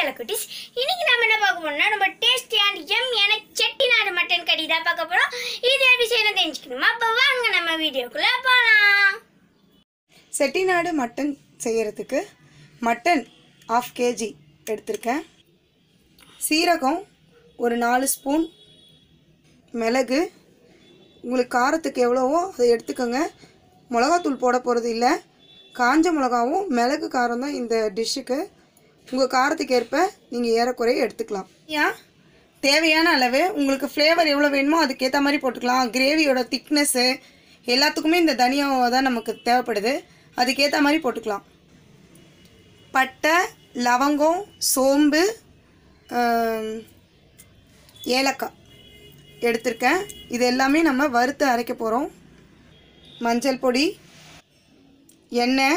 செல்லக்குட்டிஸ் இன்னைக்கு நம்ம என்ன பார்க்க போறோம்னா நம்ம டேஸ்டி அண்ட் எம்மியான செட்டிநாடு மட்டன் கறி தான் பார்க்க போறோம் இது எப்படி செய்யணும் தெரிஞ்சுக்கணுமா அப்போ வாங்க நம்ம வீடியோக்குள்ள போகலாம் செட்டிநாடு மட்டன் செய்யறதுக்கு மட்டன் ஆஃப் கேஜி எடுத்திருக்கேன் சீரகம் ஒரு நாலு ஸ்பூன் மிளகு உங்களுக்கு காரத்துக்கு எவ்வளவோ அதை எடுத்துக்கோங்க மிளகாத்தூள் போட போகிறது இல்லை காஞ்ச மிளகாவும் மிளகு காரம் தான் இந்த டிஷ்ஷுக்கு உங்கள் காரத்துக்கு ஏற்ப நீங்கள் ஏறக்குறைய எடுத்துக்கலாம் ஏன் தேவையான அளவு உங்களுக்கு ஃப்ளேவர் எவ்வளோ வேணுமோ அதுக்கேற்ற மாதிரி போட்டுக்கலாம் கிரேவியோட திக்னஸ்ஸு எல்லாத்துக்குமே இந்த தனியாக தான் நமக்கு தேவைப்படுது அதுக்கேற்ற மாதிரி போட்டுக்கலாம் பட்டை லவங்கம் சோம்பு ஆம், ஏலக்காய் எடுத்திருக்கேன் இது எல்லாமே நம்ம வறுத்து அரைக்க போகிறோம் மஞ்சள் பொடி எண்ணெய்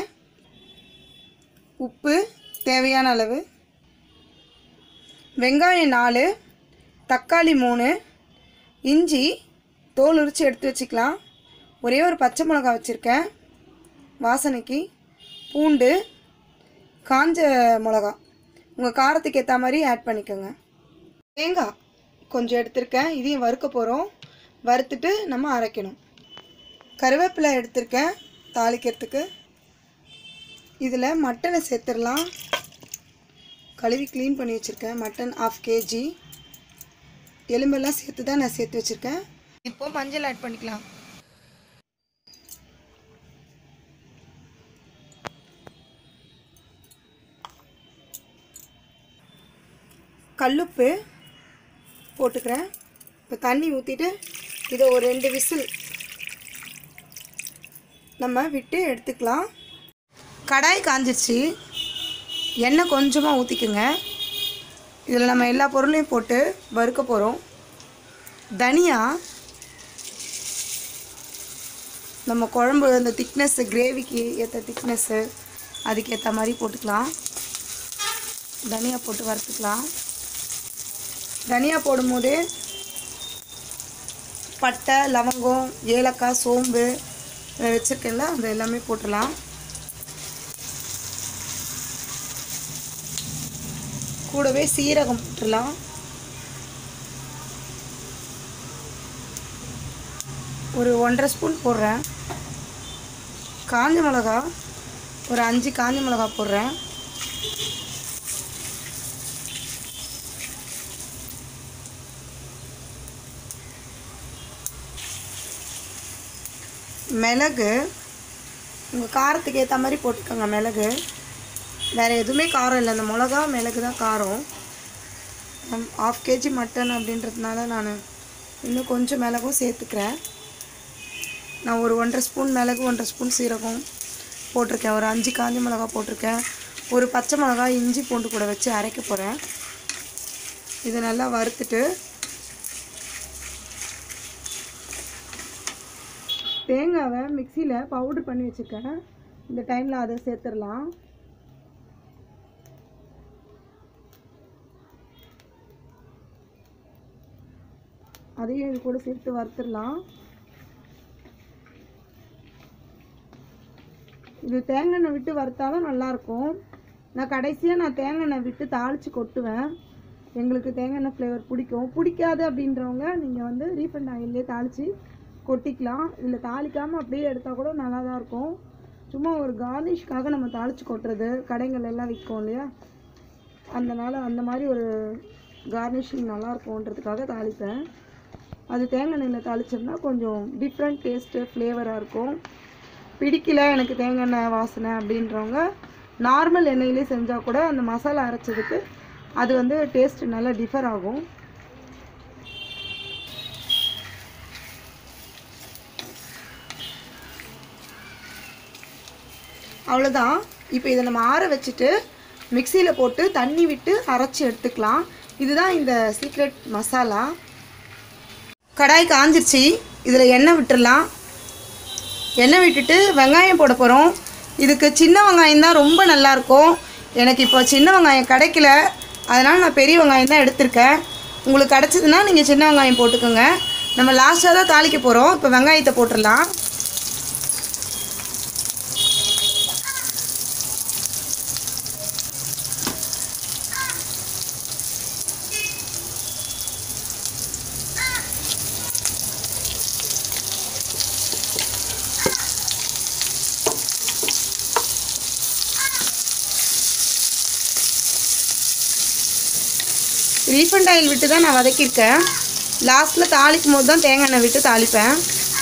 உப்பு தேவையான அளவு வெங்காயம் நாலு தக்காளி மூணு இஞ்சி தோல் உரித்து எடுத்து வச்சுக்கலாம் ஒரே ஒரு பச்சை மிளகா வச்சுருக்கேன் வாசனைக்கு பூண்டு காஞ்ச மிளகா உங்கள் காரத்துக்கு ஏற்ற மாதிரி ஆட் பண்ணிக்கோங்க தேங்காய் கொஞ்சம் எடுத்திருக்கேன் இதையும் வறுக்க போகிறோம் வறுத்துட்டு நம்ம அரைக்கணும் கருவேப்பிலை எடுத்திருக்கேன் தாளிக்கிறதுக்கு இதில் மட்டனை சேர்த்துடலாம் கழுவி க்ளீன் பண்ணி வச்சுருக்கேன் மட்டன் ஆஃப் கேஜி எலும்பெல்லாம் சேர்த்து தான் நான் சேர்த்து வச்சுருக்கேன் இப்போ மஞ்சள் ஆட் பண்ணிக்கலாம் கல்லுப்பு போட்டுக்கிறேன் இப்போ தண்ணி ஊற்றிட்டு இதை ஒரு ரெண்டு விசில் நம்ம விட்டு எடுத்துக்கலாம் கடாய் காஞ்சிருச்சு எண்ணெய் கொஞ்சமாக ஊற்றிக்குங்க இதில் நம்ம எல்லா பொருளையும் போட்டு வறுக்க போகிறோம் தனியா நம்ம குழம்பு அந்த திக்னஸ்ஸு கிரேவிக்கு ஏற்ற திக்னஸ்ஸு அதுக்கேற்ற மாதிரி போட்டுக்கலாம் தனியா போட்டு வறுத்துக்கலாம் தனியா போடும்போது பட்டை லவங்கம் ஏலக்காய் சோம்பு அஹ் வச்சிருக்கேன்ல அது எல்லாமே போட்டுடலாம் கூடவே சீரகம் போட்டுடலாம் ஒரு ஒன்றரை ஸ்பூன் போடுறேன் காஞ்ச மிளகா ஒரு அஞ்சு காஞ்ச மிளகா போடுறேன் மிளகு உங்கள் காரத்துக்கு ஏற்ற மாதிரி போட்டுக்கோங்க மிளகு வேறு எதுவுமே காரம் இல்லை அந்த மிளகா மிளகு தான் காரம் ஆஃப் கேஜி மட்டன் அப்படின்றதுனால நான் இன்னும் கொஞ்சம் மிளகும் சேர்த்துக்கிறேன் நான் ஒரு ஒன்றரை ஸ்பூன் மிளகு ஒன்றரை ஸ்பூன் சீரகம் போட்டிருக்கேன் ஒரு அஞ்சு காஞ்ச மிளகா போட்டிருக்கேன் ஒரு பச்சை மிளகா இஞ்சி பூண்டு கூட வச்சு அரைக்க போகிறேன் இது நல்லா வறுத்துட்டு தேங்காவை மிக்சியில் பவுடர் பண்ணி வச்சுருக்கேன் இந்த டைமில் அதை சேர்த்துடலாம் அதையும் இது கூட சேர்த்து வறுத்துடலாம் இது தேங்காய் எண்ணெய் விட்டு வறுத்தாலும் நல்லாயிருக்கும் நான் கடைசியாக நான் தேங்காய் எண்ணெய் விட்டு தாளித்து கொட்டுவேன் எங்களுக்கு தேங்காய் எண்ணெய் ஃப்ளேவர் பிடிக்கும் பிடிக்காது அப்படின்றவங்க நீங்கள் வந்து ரீஃபண்ட் ஆயிலே தாளித்து கொட்டிக்கலாம் இல்லை தாளிக்காமல் அப்படியே எடுத்தால் கூட நல்லா தான் இருக்கும் சும்மா ஒரு கார்னிஷ்காக நம்ம தாளித்து கொட்டுறது கடைகள் எல்லாம் விற்கும் இல்லையா அதனால அந்த மாதிரி ஒரு கார்னிஷிங் நல்லா இருக்கும்ன்றதுக்காக தாளிப்பேன் அது தேங்காய் எண்ணெயில் தாளிச்சோம்னா கொஞ்சம் டிஃப்ரெண்ட் டேஸ்ட்டு ஃப்ளேவராக இருக்கும் பிடிக்கல எனக்கு தேங்காய் எண்ணெய் வாசனை அப்படின்றவங்க நார்மல் எண்ணெயிலே செஞ்சால் கூட அந்த மசாலா அரைச்சதுக்கு அது வந்து டேஸ்ட் நல்லா டிஃபர் ஆகும் அவ்வளோதான் இப்போ இதை நம்ம ஆற வச்சுட்டு மிக்சியில் போட்டு தண்ணி விட்டு அரைச்சி எடுத்துக்கலாம் இதுதான் இந்த சீக்ரெட் மசாலா கடாய் காஞ்சிருச்சு இதில் எண்ணெய் விட்டுடலாம் எண்ணெய் விட்டுட்டு வெங்காயம் போட போகிறோம் இதுக்கு சின்ன வெங்காயம் தான் ரொம்ப நல்லாயிருக்கும் எனக்கு இப்போ சின்ன வெங்காயம் கிடைக்கல அதனால் நான் பெரிய வெங்காயம் தான் எடுத்திருக்கேன் உங்களுக்கு கிடச்சிதுன்னா நீங்கள் சின்ன வெங்காயம் போட்டுக்கோங்க நம்ம லாஸ்ட்டாக தான் தாளிக்க போகிறோம் இப்போ வெங்காயத்தை போட்டுடலாம் ரீஃபண்ட் ஆயில் விட்டு தான் நான் வதக்கியிருக்கேன் லாஸ்ட்டில் தாளிக்கும் போது தான் தேங்காய் எண்ணெய் விட்டு தாளிப்பேன்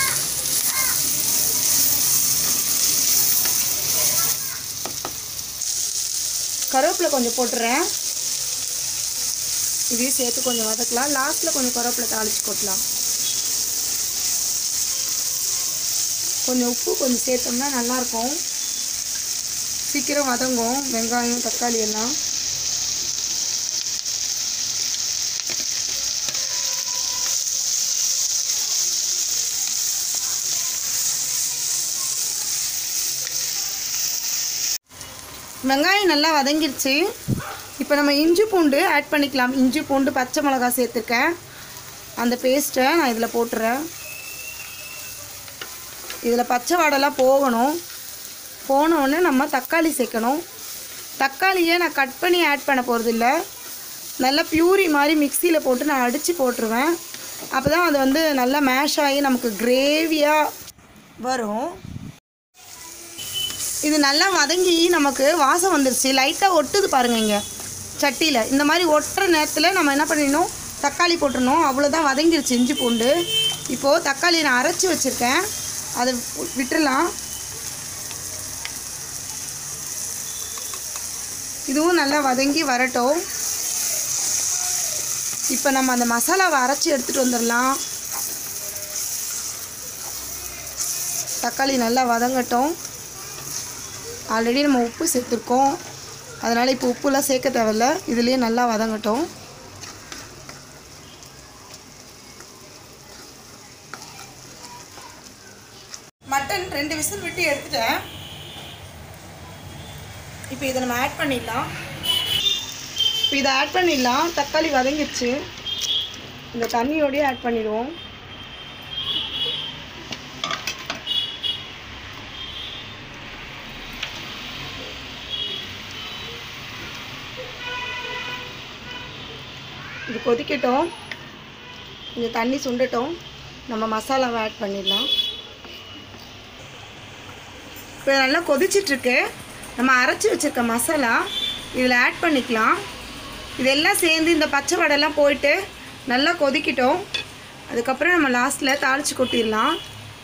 கருவேப்பிலை கொஞ்சம் போட்டுறேன் இதையும் சேர்த்து கொஞ்சம் வதக்கலாம் லாஸ்ட்டில் கொஞ்சம் கருவேப்பிலை தாளித்து கொட்டலாம் கொஞ்சம் உப்பு கொஞ்சம் சேர்த்தோம்னா நல்லாயிருக்கும் சீக்கிரம் வதங்கும் வெங்காயம் தக்காளி எல்லாம் வெங்காயம் நல்லா வதங்கிருச்சு இப்போ நம்ம இஞ்சி பூண்டு ஆட் பண்ணிக்கலாம் இஞ்சி பூண்டு பச்சை மிளகா சேர்த்துருக்கேன் அந்த பேஸ்ட்டை நான் இதில் போட்டுறேன் இதில் பச்சை வாடெல்லாம் போகணும் போன உடனே நம்ம தக்காளி சேர்க்கணும் தக்காளியை நான் கட் பண்ணி ஆட் பண்ண போகிறதில்ல நல்லா பியூரி மாதிரி மிக்சியில் போட்டு நான் அடித்து போட்டுருவேன் அப்போ தான் அது வந்து நல்லா மேஷ் ஆகி நமக்கு கிரேவியாக வரும் இது நல்லா வதங்கி நமக்கு வாசம் வந்துருச்சு லைட்டாக ஒட்டுது பாருங்க இங்கே சட்டியில் இந்த மாதிரி ஒட்டுற நேரத்தில் நம்ம என்ன பண்ணிடணும் தக்காளி போட்டுடணும் அவ்வளோதான் வதங்கிருச்சு இஞ்சி பூண்டு இப்போது தக்காளி நான் அரைச்சி வச்சுருக்கேன் அதை வி- விட்டுறலாம் இதுவும் நல்லா வதங்கி வரட்டும் இப்போ நம்ம அந்த மசாலாவை அரைச்சி எடுத்துகிட்டு வந்துடலாம் தக்காளி நல்லா வதங்கட்டும் ஆல்ரெடி நம்ம உப்பு சேர்த்துருக்கோம் அதனால் இப்போ உப்புலாம் சேர்க்க தேவையில்ல இதுலேயே நல்லா வதங்கட்டும் மட்டன் ரெண்டு விசில் விட்டு எடுத்துட்டேன் இப்போ இதை நம்ம ஆட் பண்ணிடலாம் இப்போ இதை ஆட் பண்ணிடலாம் தக்காளி வதங்கிடுச்சு இந்த தண்ணியோடயே ஆட் பண்ணிடுவோம் இது கொதிக்கட்டும் இந்த தண்ணி சுண்டட்டும் நம்ம மசாலாவை ஆட் பண்ணிடலாம் இப்போ நல்லா கொதிச்சிட்ருக்கு நம்ம அரைச்சி வச்சுருக்க மசாலா இதில் ஆட் பண்ணிக்கலாம் இதெல்லாம் சேர்ந்து இந்த பச்சை வடைலாம் போயிட்டு நல்லா கொதிக்கட்டும் அதுக்கப்புறம் நம்ம லாஸ்ட்டில் தாளித்து கொட்டிடலாம்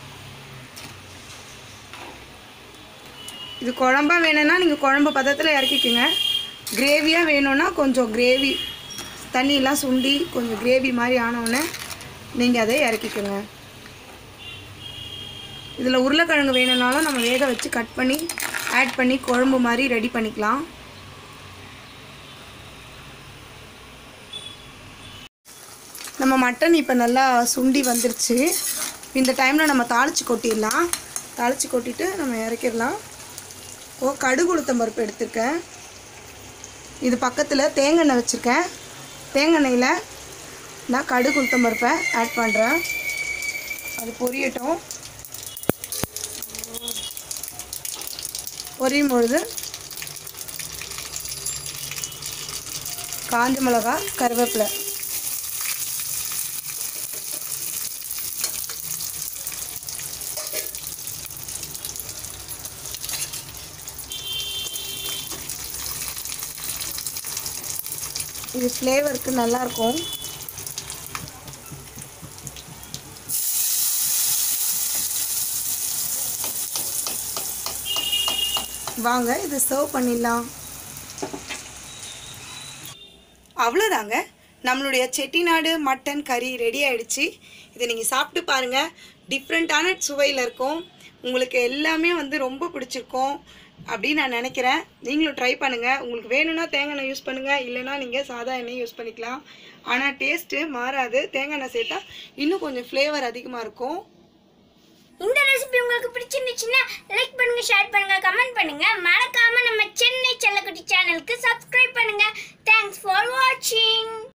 இது குழம்பா வேணும்னா நீங்கள் குழம்பு பதத்தில் இறக்கிக்கோங்க கிரேவியாக வேணும்னா கொஞ்சம் கிரேவி தண்ணியெல்லாம் சுண்டி கொஞ்சம் கிரேவி மாதிரி ஆனவுடனே நீங்கள் அதை இறக்கிக்கோங்க இதில் உருளைக்கிழங்கு வேணும்னாலும் நம்ம வேக வச்சு கட் பண்ணி ஆட் பண்ணி குழம்பு மாதிரி ரெடி பண்ணிக்கலாம் நம்ம மட்டன் இப்போ நல்லா சுண்டி வந்துருச்சு இந்த டைமில் நம்ம தாளித்து கொட்டிடலாம் தாளித்து கொட்டிட்டு நம்ம இறக்கிடலாம் ஓ கடுகு உளுத்தம் பருப்பு எடுத்திருக்கேன் இது பக்கத்தில் தேங்காய் எண்ணெய் வச்சுருக்கேன் தேங்காய் எண்ணெயில் நான் கடுகு உளுத்தம் பருப்பை ஆட் பண்ணுறேன் அது பொரியட்டும் பொரியும் பொழுது காஞ்ச மிளகா கருவேப்பிலை இது ஃப்ளேவருக்கு நல்லாயிருக்கும் வாங்க இது சர்வ் பண்ணிடலாம் அவ்வளோதாங்க நம்மளுடைய செட்டிநாடு மட்டன் கறி ரெடி ஆயிடுச்சு இதை நீங்கள் சாப்பிட்டு பாருங்கள் டிஃப்ரெண்ட்டான சுவையில் இருக்கும் உங்களுக்கு எல்லாமே வந்து ரொம்ப பிடிச்சிருக்கும் அப்படின்னு நான் நினைக்கிறேன் நீங்களும் ட்ரை பண்ணுங்கள் உங்களுக்கு வேணும்னா தேங்காய் எண்ணெய் யூஸ் பண்ணுங்கள் இல்லைன்னா நீங்கள் சாதா எண்ணெய் யூஸ் பண்ணிக்கலாம் ஆனால் டேஸ்ட்டு மாறாது தேங்காய் எண்ணெய் சேர்த்தா இன்னும் கொஞ்சம் ஃப்ளேவர் அதிகமாக இருக்கும் இந்த ரெசிபி உங்களுக்கு பிடிச்சிருந்துச்சுன்னா லைக் பண்ணுங்க ஷேர் பண்ணுங்க கமெண்ட் பண்ணுங்க மறக்காம நம்ம சென்னை செல்லக்குட்டி சேனலுக்கு சப்ஸ்கிரைப் பண்ணுங்க தேங்க்ஸ் ஃபார் வாட்சிங்